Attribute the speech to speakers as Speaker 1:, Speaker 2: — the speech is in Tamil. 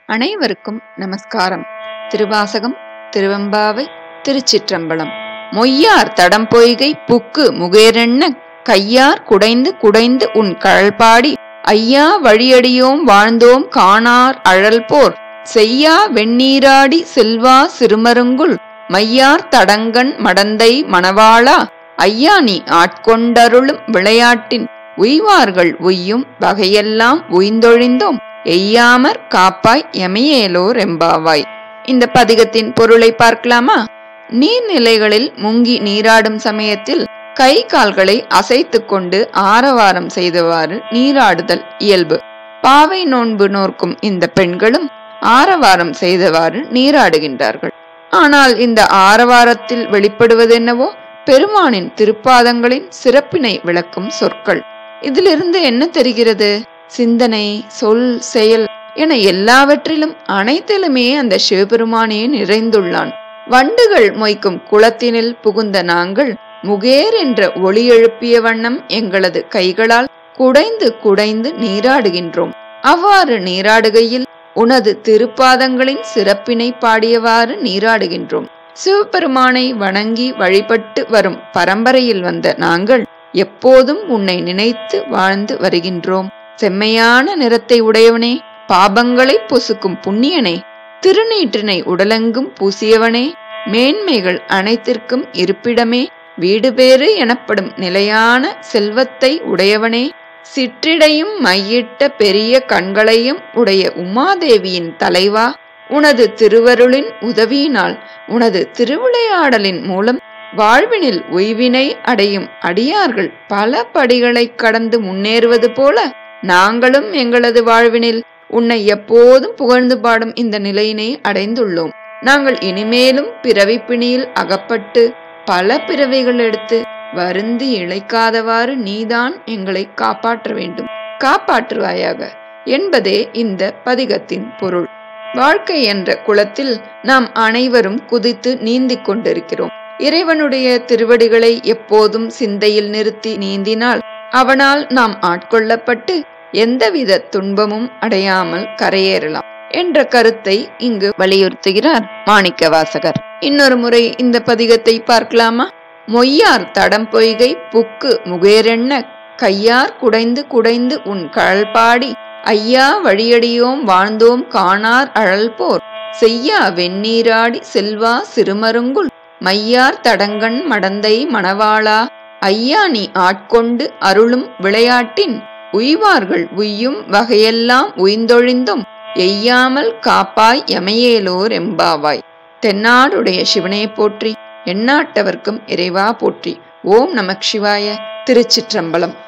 Speaker 1: அனைவருக்கும் நமஸ்காரம் திருவாசகம் திருவெம்பாவை திருச்சிற்றம்பலம் மொய்யார் தடம் பொய்கை புக்கு முகேரென்ன கையார் குடைந்து குடைந்து உன் கழல்பாடி ஐயா வழியடியோம் வாழ்ந்தோம் காணார் அழல் போர் செய்யா வெண்ணீராடி செல்வா சிறுமருங்குல் மையார் தடங்கண் மடந்தை மணவாளா ஐயா நீ ஆட்கொண்டருளும் விளையாட்டின் உய்வார்கள் உய்யும் வகையெல்லாம் உய்ந்தொழிந்தோம் எய்யாமற் காப்பாய் எமையேலோர் எம்பாவாய் இந்த பதிகத்தின் பொருளை பார்க்கலாமா நீர்நிலைகளில் முங்கி நீராடும் சமயத்தில் கை கால்களை அசைத்துக் கொண்டு ஆரவாரம் செய்தவாறு நீராடுதல் இயல்பு பாவை நோன்பு நோர்க்கும் இந்த பெண்களும் ஆரவாரம் செய்தவாறு நீராடுகின்றார்கள் ஆனால் இந்த ஆரவாரத்தில் வெளிப்படுவது என்னவோ பெருமானின் திருப்பாதங்களின் சிறப்பினை விளக்கும் சொற்கள் இதிலிருந்து என்ன தெரிகிறது சிந்தனை சொல் செயல் என எல்லாவற்றிலும் அனைத்திலுமே அந்த சிவபெருமானே நிறைந்துள்ளான் வண்டுகள் மொய்க்கும் குளத்தினில் புகுந்த நாங்கள் முகேர் என்ற ஒளி எழுப்பிய வண்ணம் எங்களது கைகளால் குடைந்து குடைந்து நீராடுகின்றோம் அவ்வாறு நீராடுகையில் உனது திருப்பாதங்களின் சிறப்பினை பாடியவாறு நீராடுகின்றோம் சிவபெருமானை வணங்கி வழிபட்டு வரும் பரம்பரையில் வந்த நாங்கள் எப்போதும் உன்னை நினைத்து வாழ்ந்து வருகின்றோம் செம்மையான நிறத்தை உடையவனே பாபங்களை பொசுக்கும் புண்ணியனே திருநீற்றினை உடலெங்கும் பூசியவனே மேன்மைகள் அனைத்திற்கும் இருப்பிடமே வீடு பேறு எனப்படும் நிலையான செல்வத்தை உடையவனே சிற்றிடையும் மையிட்ட பெரிய கண்களையும் உடைய உமாதேவியின் தலைவா உனது திருவருளின் உதவியினால் உனது திருவிளையாடலின் மூலம் வாழ்வினில் உய்வினை அடையும் அடியார்கள் பல படிகளைக் கடந்து முன்னேறுவது போல நாங்களும் எங்களது வாழ்வினில் உன்னை எப்போதும் புகழ்ந்து பாடும் இந்த நிலையினை அடைந்துள்ளோம் நாங்கள் இனிமேலும் பிறவிப்பிணியில் அகப்பட்டு பல பிறவைகள் எடுத்து வருந்தி இழைக்காதவாறு நீதான் எங்களை காப்பாற்ற வேண்டும் காப்பாற்றுவாயாக என்பதே இந்த பதிகத்தின் பொருள் வாழ்க்கை என்ற குளத்தில் நாம் அனைவரும் குதித்து நீந்திக் கொண்டிருக்கிறோம் இறைவனுடைய திருவடிகளை எப்போதும் சிந்தையில் நிறுத்தி நீந்தினால் அவனால் நாம் ஆட்கொள்ளப்பட்டு எந்தவித துன்பமும் அடையாமல் கரையேறலாம் என்ற கருத்தை இங்கு வலியுறுத்துகிறார் மாணிக்க வாசகர் இன்னொரு முறை இந்த பதிகத்தை பார்க்கலாமா மொய்யார் தடம் பொய்கை புக்கு முகேரென்ன கையார் குடைந்து குடைந்து உன் கழல்பாடி ஐயா வழியடியோம் வாழ்ந்தோம் காணார் அழல் போர் செய்யா வெந்நீராடி செல்வா சிறுமருங்குல் மையார் தடங்கண் மடந்தை மணவாளா ஐயா நீ ஆட்கொண்டு அருளும் விளையாட்டின் உய்வார்கள் உய்யும் வகையெல்லாம் உய்ந்தொழிந்தும் எய்யாமல் காப்பாய் எமையேலோர் எம்பாவாய் தென்னாடுடைய சிவனே போற்றி எந்நாட்டவர்க்கும் இறைவா போற்றி ஓம் நமக் சிவாய திருச்சிற்றம்பலம்